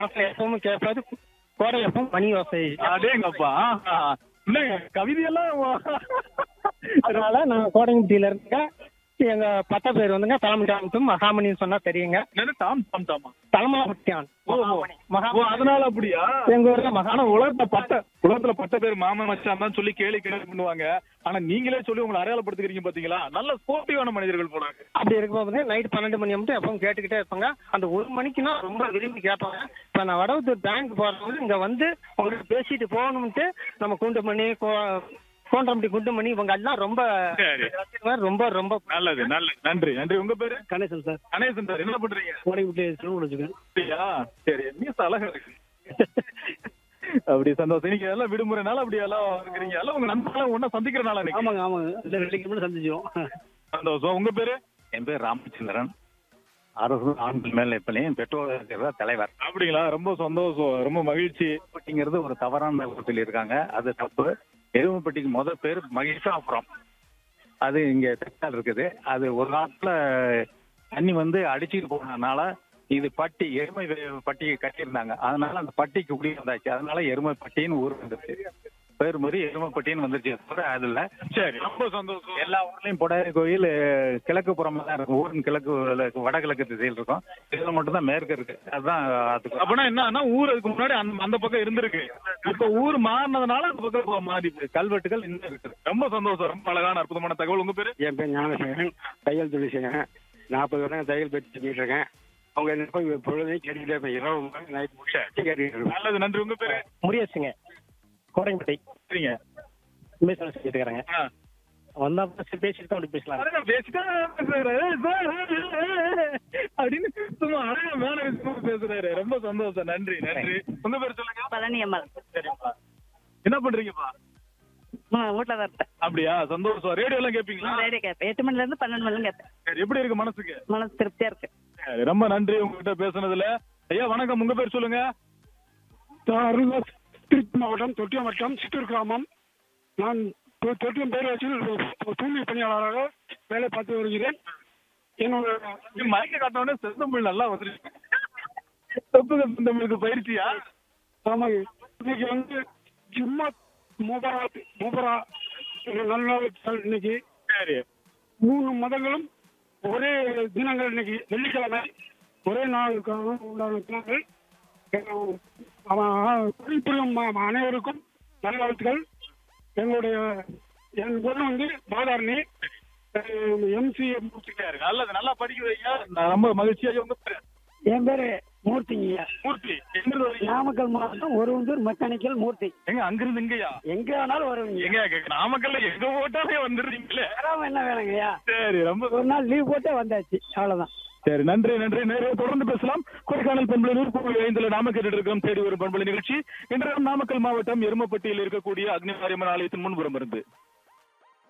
எப்பவும் கேட்பாது கோடை எப்பவும் மணி யோசை அடேங்கப்பா ஆஹா. என்னங்க கவிதையெல்லாம் அதனால நான் கோடைங்குட்டியில இருக்க எங்க பட்ட பேர் வந்துங்க தலைமுடியாமத்தும் மகாமணின்னு சொன்னா தெரியுங்க என்னது டாம் டாம் டாமா தலைமலாபட்டியான் ஓ ஓ. ஓ அதனால அப்படியா எங்க ஊர்ல மகா ஆனா உலகத்துல பட்ட உலகத்துல பட்ட பேர் மாமன் மச்சான் தான் சொல்லி கேலி கிண்டல் பண்ணுவாங்க ஆனா நீங்களே சொல்லி உங்களை அடையாளப்படுத்திக்கிறீங்க பாத்தீங்களா நல்ல ஸ்போர்ட்டிவான மனிதர்கள் போல அப்படி இருக்கும்போது நைட் பன்னெண்டு மணி மட்டும் எப்பவும் கேட்டுக்கிட்டே இருப்பாங்க அந்த ஒரு மணிக்குன்னா ரொம்ப விரும்பி கேட்பாங்க இப்ப நான் வடவத்தூர் பேங்க் போறவங்க இங்க வந்து உங்களுக்கு பேசிட்டு போகணும்ட்டு நம்ம குண்டுமணி கோ- கோண்டம்பட்டி குண்டுமணி இவங்க எல்லாம் ரொம்ப சரி. ரொம்ப ரொம்ப நல்லது நல்லது நன்றி நன்றி உங்க பேரு கணேசன் சார் கணேசன் சார் என்ன பண்றீங்க கோடைங்குட்டி வச்சுக்கேன் அப்படியா சரி மீஸ் அழகா இருக்கு அப்படி சந்தோஷம் நீங்க எல்லாம் விடுமுறைனால அப்படி எல்லாம் இருக்கிறீங்க எல்லாம் உங்க நண்பர்களும் ஒண்ணா சந்திக்கிறனால இன்னைக்கு. ஆமாங்க ஆமாங்க இந்த வெள்ளிக்கிழமை சந்திச்சோம் சந்தோஷம் உங்க பேரு என் பேர் ராமச்சந்திரன் அரசு ஆண்கள் மேல்நிலைப்பள்ளியின் பெற்றோர் இருக்கிற தலைவர் அப்படிங்களா ரொம்ப சந்தோஷம் ரொம்ப மகிழ்ச்சி எருமைப்பட்டிங்கிறது ஒரு தவறான சொல்லியிருக்காங்க அது தப்பு எருமைப்பட்டிக்கு முத பேர் மகிஷாபுரம் அது இங்க தெற்கால் இருக்குது அது ஒரு காலத்துல தண்ணி வந்து அடிச்சுட்டு போனதுனால இது பட்டி எருமை வே- பட்டியை கட்டியிருந்தாங்க அதனால அந்த பட்டிக்கு குடி வந்தாச்சு அதனால எருமைப்பட்டின்னு ஊர் வந்துருச்சு பேர் மாதிரி எருமைப்பட்டின்னு வந்துருச்சு தவிர அது இல்ல சரி ரொம்ப சந்தோஷம் எல்லா ஊர்லயும் புடாரி கோயில் அஹ், கிழக்கு புறமா தான் இருக்கும் ஊரின் கிழக்கு வடகிழக்கு திசையில் இருக்கும் இதுல மட்டும் தான் மேற்கு இருக்கு அதுதான் அதுக்கு அப்படின்னா என்னன்னா ஊர் அதுக்கு முன்னாடி அந்த அந்த பக்கம் இருந்திருக்கு இப்ப ஊர் மாறினதுனால அந்த பக்கம் இப்ப மாறி போச்சு. கல்வெட்டுகள் இன்னும் இருக்குது ரொம்ப சந்தோஷம் ரொம்ப அழகான அற்புதமான தகவல் உங்க பேரு என் பேர் ஞானசேகரன் தையல் தொழில் செய்யறேன் நாற்பது வருடம் தையல் பயிற்சி செஞ்சுட்டு இருக்கேன் அவங்க என்ன போய் பொழுதையும் கேட்டுக்கிட்டே இருப்பேன் இரவு நைட் முடிச்சு கேட்டுக்கிட்டு இருப்பேன் நல்லது நன்றி உங்க பேரு முடியாச்சுங்க கோடைங்குட்டி சரிங்க பேசணும் சொல்லிட்டு இருக்கிறேங்க ஆ. வந்தா சரி பேசிட்டு தான் அப்படி பேசலாம் அழகா பேசிட்டா பேசுறாரு. அப்படின்னு சும்மா அழகா மேல விஷயமா பேசுறாரு ரொம்ப சந்தோஷம் நன்றி நன்றி உங்க பேர் சொல்லுங்க பழனி அம்மாள் சரிப்பா என்ன பண்றீங்கப்பா வீட்டில் தான் இருப்பேன் அப்படியா சந்தோஷம் ரேடியோ எல்லாம் கேப்பீங்களா ரேடியோ கேட்பேன் எட்டு மணில இருந்து பன்னெண்டு மணிலும் கேட்பேன் சரி, எப்படி இருக்கு மனசுக்கு மனசு திருப்தியா இருக்கு சரி, ரொம்ப நன்றி உங்ககிட்ட பேசுனதுல ஐயா வணக்கம் உங்க பேர் சொல்லுங்க அருள்தாஸ் திருச்சி மாவட்டம் தொட்டியம் வட்டம் சித்தூர் கிராமம் நான் தொ- தொட்டியம் பேரூராட்சியில் ஒரு தூய்மை பணியாளராக வேலை பார்த்து வருகிறேன் என்னோட மயக்க காட்டினோடனே செந்தமிழ் நல்லா வந்துருக்கு தொப்புக செந்தமிழுக்கு பயிற்சியா ஆமாங்க இன்னைக்கு வந்து ஜும்மா முபரா முபரா ஒரு நல்ல நாள் இன்னைக்கு சரி மூணு மதங்களும் ஒரே தினங்கள் இன்னைக்கு வெள்ளிக்கிழமை ஒரே நாளுக்காக உண்டான தினங்கள் அஹ் அவன் தொழில் புரியும் ம- அனைவருக்கும் நல்வாழ்த்துக்கள் எங்களுடைய என் பொண்ணு வந்து பாதாரணி எம்சி சரி, நல்லது நல்லா படிக்குது ஐயா நான் ரொம்ப மகிழ்ச்சியா உங்க பேரு என் பேரு மூர்த்திங்க மூர்த்தி எங்க இருந்து வரீங்க? நாமக்கல் மாவட்டம் ஒருவந்தூர் மெக்கானிக்கல் மூர்த்தி எங்க அங்கிருந்து இங்கயா எங்க வேணாலும் வருவீங்க எங்க கேக்க- நாமக்கல்ல எங்க போட்டாலே வந்துடுறீங்களே வராம என்ன வேணுங்கய்யா சரி ரொம்ப ஒரு நாள் லீவ் போட்டே வந்தாச்சு அவ்வளவுதான் சரி நன்றி நன்றி நேரே தொடர்ந்து பேசலாம் கொடைக்கானல் பண்பலை நூறு புள்ளி ஐந்துல நாம கேட்டுட்டு இருக்கோம் தேடி வரும் பண்பலை நிகழ்ச்சி இன்றைய நாமக்கல் மாவட்டம் எருமப்பட்டியில் இருக்கக்கூடிய அக்னிமாரியம்மன் ஆலயத்தின் முன்புறம் இருந்து